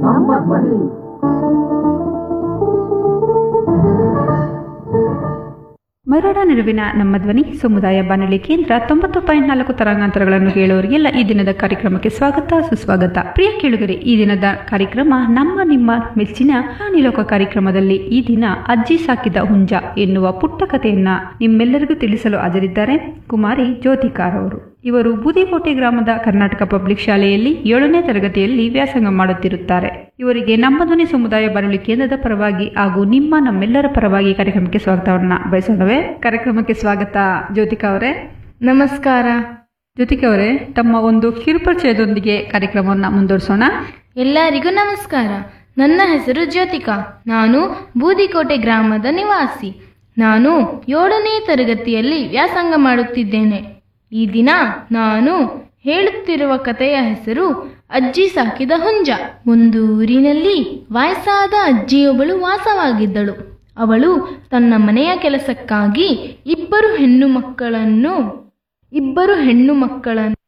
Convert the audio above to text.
ನಮ್ಮ ಧ್ವನಿ ಮರಡ ನಡುವಿನ ನಮ್ಮ ಧ್ವನಿ ಸಮುದಾಯ ಬಾನುಲಿ ಕೇಂದ್ರ ತೊಂಬತ್ತು ಪಾಯಿಂಟ್ ನಾಲ್ಕು ತರಂಗಾಂತರಗಳನ್ನು ಕೇಳುವವರಿಗೆಲ್ಲ ಈ ದಿನದ ಕಾರ್ಯಕ್ರಮಕ್ಕೆ ಸ್ವಾಗತ ಸುಸ್ವಾಗತ ಪ್ರಿಯ ಕೇಳುಗರೆ ಈ ದಿನದ ಕಾರ್ಯಕ್ರಮ ನಮ್ಮ ನಿಮ್ಮ ಮೆಚ್ಚಿನ ಪ್ರಾಣಿಲೋಕ ಕಾರ್ಯಕ್ರಮದಲ್ಲಿ ಈ ದಿನ ಅಜ್ಜಿ ಸಾಕಿದ ಹುಂಜ ಎನ್ನುವ ಪುಟ್ಟ ಕಥೆಯನ್ನ ನಿಮ್ಮೆಲ್ಲರಿಗೂ ತಿಳಿಸಲು ಹಾಜರಿದ್ದಾರೆ ಕುಮಾರಿ ಜ್ಯೋತಿಕಾರ್ ಅವರು ಇವರು ಬೂದಿಕೋಟೆ ಗ್ರಾಮದ ಕರ್ನಾಟಕ ಪಬ್ಲಿಕ್ ಶಾಲೆಯಲ್ಲಿ ಏಳನೇ ತರಗತಿಯಲ್ಲಿ ವ್ಯಾಸಂಗ ಮಾಡುತ್ತಿರುತ್ತಾರೆ ಇವರಿಗೆ ನಮ್ಮ ಧ್ವನಿ ಸಮುದಾಯ ಬಾನುಲಿ ಕೇಂದ್ರದ ಪರವಾಗಿ ಹಾಗೂ ನಿಮ್ಮ ನಮ್ಮೆಲ್ಲರ ಪರವಾಗಿ ಕಾರ್ಯಕ್ರಮಕ್ಕೆ ಸ್ವಾಗತವನ್ನ ಬಯಸೋಣವೇ ಕಾರ್ಯಕ್ರಮಕ್ಕೆ ಸ್ವಾಗತ ಜ್ಯೋತಿಕಾ ಅವರೇ ನಮಸ್ಕಾರ ಜ್ಯೋತಿಕಾ ಅವರೇ ತಮ್ಮ ಒಂದು ಕಿರುಪರಿಚಯದೊಂದಿಗೆ ಕಾರ್ಯಕ್ರಮವನ್ನು ಮುಂದುವರಿಸೋಣ ಎಲ್ಲರಿಗೂ ನಮಸ್ಕಾರ ನನ್ನ ಹೆಸರು ಜ್ಯೋತಿಕಾ ನಾನು ಬೂದಿಕೋಟೆ ಗ್ರಾಮದ ನಿವಾಸಿ ನಾನು ಏಳನೇ ತರಗತಿಯಲ್ಲಿ ವ್ಯಾಸಂಗ ಮಾಡುತ್ತಿದ್ದೇನೆ ಈ ದಿನ ನಾನು ಹೇಳುತ್ತಿರುವ ಕಥೆಯ ಹೆಸರು ಅಜ್ಜಿ ಸಾಕಿದ ಹುಂಜ ಒಂದು ಊರಿನಲ್ಲಿ ವಯಸ್ಸಾದ ಅಜ್ಜಿಯೊಬ್ಬಳು ವಾಸವಾಗಿದ್ದಳು ಅವಳು ತನ್ನ ಮನೆಯ ಕೆಲಸಕ್ಕಾಗಿ ಇಬ್ಬರು ಹೆಣ್ಣು ಮಕ್ಕಳನ್ನು ಇಬ್ಬರು ಹೆಣ್ಣು ಮಕ್ಕಳನ್ನು